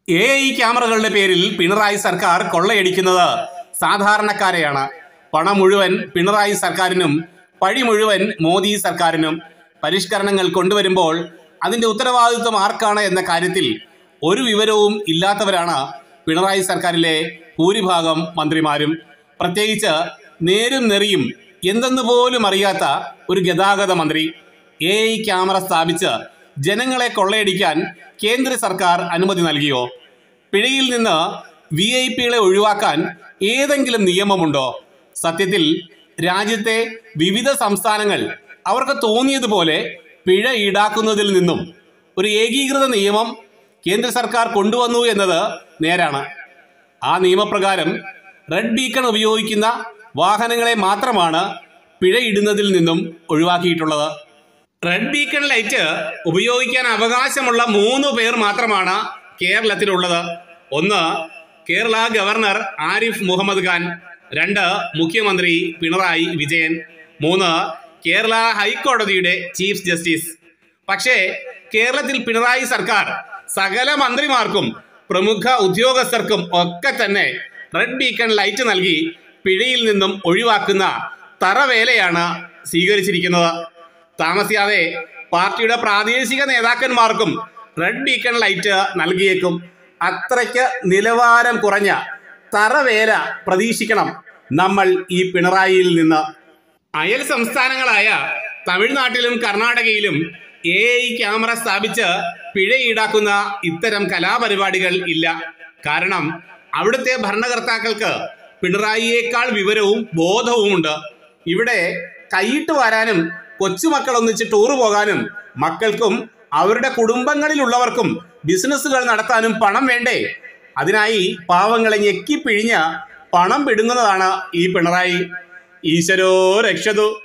A I ക്യാമറകളുടെ പേരിൽ പിണറായി സർക്കാർ കൊള്ളയടിക്കുന്നത് സാധാരണക്കാരെയാണ് പണം മുഴുവൻ പിണറായി സർക്കാരിനും പഴി മുഴുവൻ മോദി സർക്കാരിനും പരിഷ്കരണങ്ങൾ കൊണ്ടുവരുമ്പോൾ അതിന്റെ ഉത്തരവാദിത്വം ആർക്കാണ് എന്ന കാര്യത്തിൽ ഒരു വിവരവും ഇല്ലാത്തവരാണ് പിണറായി സർക്കാരിലെ ഭൂരിഭാഗം മന്ത്രിമാരും പ്രത്യേകിച്ച് നേരും നെറിയും എന്തെന്ന് പോലും അറിയാത്ത ഒരു ഗതാഗത മന്ത്രി എ ഐ ക്യാമറ സ്ഥാപിച്ച് ജനങ്ങളെ കൊള്ളയടിക്കാൻ കേന്ദ്ര സർക്കാർ അനുമതി നൽകിയോ പിഴയിൽ നിന്ന് വി ഐ പികളെ ഒഴിവാക്കാൻ ഏതെങ്കിലും നിയമമുണ്ടോ സത്യത്തിൽ രാജ്യത്തെ വിവിധ സംസ്ഥാനങ്ങൾ അവർക്ക് തോന്നിയതുപോലെ പിഴ ഈടാക്കുന്നതിൽ നിന്നും ഒരു ഏകീകൃത നിയമം കേന്ദ്ര സർക്കാർ കൊണ്ടുവന്നു എന്നത് നേരാണ് ആ നിയമപ്രകാരം റെഡ് ബീക്കൺ ഉപയോഗിക്കുന്ന വാഹനങ്ങളെ മാത്രമാണ് പിഴ ഇടുന്നതിൽ നിന്നും ഒഴിവാക്കിയിട്ടുള്ളത് റെഡ് ബീക്കൺ ലൈറ്റ് ഉപയോഗിക്കാൻ അവകാശമുള്ള മൂന്ന് പേർ മാത്രമാണ് കേരളത്തിലുള്ളത് ഒന്ന് കേരള ഗവർണർ ആരിഫ് മുഹമ്മദ് ഖാൻ രണ്ട് മുഖ്യമന്ത്രി പിണറായി വിജയൻ മൂന്ന് കേരള ഹൈക്കോടതിയുടെ ചീഫ് ജസ്റ്റിസ് പക്ഷേ കേരളത്തിൽ പിണറായി സർക്കാർ സകല മന്ത്രിമാർക്കും പ്രമുഖ ഉദ്യോഗസ്ഥർക്കും ഒക്കെ തന്നെ റെഡ് ബീക്കൺ ലൈറ്റ് നൽകി പിഴയിൽ നിന്നും ഒഴിവാക്കുന്ന തറവേലയാണ് സ്വീകരിച്ചിരിക്കുന്നത് താമസിയാതെ പാർട്ടിയുടെ പ്രാദേശിക നേതാക്കന്മാർക്കും റെഡ് ബീക്കൺ ലൈറ്റ് നൽകിയേക്കും അത്രയ്ക്ക് നിലവാരം കുറഞ്ഞ തറവേല പ്രതീക്ഷിക്കണം നമ്മൾ ഈ പിണറായിയിൽ നിന്ന് അയൽ സംസ്ഥാനങ്ങളായ തമിഴ്നാട്ടിലും കർണാടകയിലും എ ഐ ക്യാമറ സ്ഥാപിച്ച് പിഴ ഈടാക്കുന്ന ഇത്തരം കലാപരിപാടികൾ ഇല്ല കാരണം അവിടുത്തെ ഭരണകർത്താക്കൾക്ക് പിണറായിയേക്കാൾ വിവരവും ബോധവുമുണ്ട് ഇവിടെ കൈയിട്ട് വരാനും കൊച്ചുമക്കൾ ഒന്നിച്ച് ടൂറ് പോകാനും മക്കൾക്കും അവരുടെ കുടുംബങ്ങളിലുള്ളവർക്കും ബിസിനസ്സുകൾ നടത്താനും പണം വേണ്ടേ അതിനായി പാവങ്ങളെ ഞെക്കി പിഴിഞ്ഞ് പണം പിടുങ്ങുന്നതാണ് ഈ പിണറായി ഈശ്വരോ രക്ഷതു